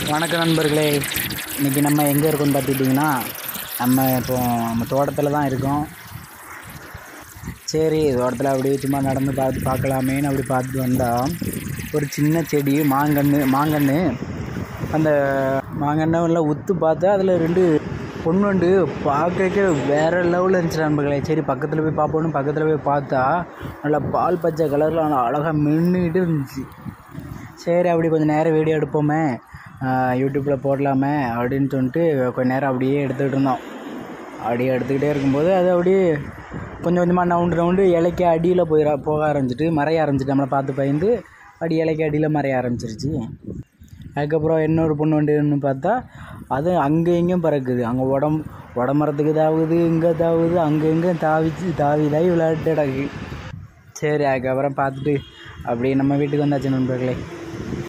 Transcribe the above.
வணக்கம் நண்பர்களே இன்றைக்கி நம்ம எங்கே இருக்கோம்னு பார்த்துக்கிட்டிங்கன்னா நம்ம இப்போ நம்ம தோட்டத்தில் தான் இருக்கோம் சரி தோட்டத்தில் அப்படியே சும்மா நடந்து பார்த்து பார்க்கலாமேன்னு அப்படி பார்த்துட்டு வந்தால் ஒரு சின்ன செடி மாங்கன்று மாங்கன்று அந்த மாங்கன்னை எல்லாம் உத்து பார்த்தா அதில் ரெண்டு பொண்ணு உண்டு பார்க்க வேறு லெவலில் இருந்துச்சு நண்பர்களே சரி பக்கத்தில் போய் பார்ப்போன்னு பக்கத்தில் போய் பார்த்தா நல்லா பால் பச்சை கலரில் நல்லா அழகாக மின்னுக்கிட்டு இருந்துச்சு சரி அப்படி கொஞ்சம் நேரம் வீடியோ எடுப்போமே யூடியூப்பில் போடலாமே அப்படின்னு சொல்லிட்டு கொஞ்ச நேரம் அப்படியே எடுத்துக்கிட்டு இருந்தோம் அப்படியே எடுத்துக்கிட்டே இருக்கும்போது அது அப்படியே கொஞ்சம் கொஞ்சமாக நவுண்டு நவுண்டு இலைக்கு அடியில் போயிட போக ஆரம்பிச்சிட்டு மறைய ஆரம்பிச்சிட்டு நம்மளை பார்த்து பயந்து அப்படி இலைக்கு அடியில் மறைய ஆரம்பிச்சிருச்சு அதுக்கப்புறம் இன்னொரு பொண்ணு வண்டின்னு பார்த்தா அது அங்கே இங்கேயும் பறக்குது அங்கே உடம் உடம்புறத்துக்கு தாவுது இங்கே தாவுது அங்கே இங்கே தாவிச்சு தாவி தாவி விளையாட்டு கிடக்கு சரி அதுக்கப்புறம் பார்த்துட்டு அப்படியே நம்ம வீட்டுக்கு வந்தாச்சு நண்பர்களே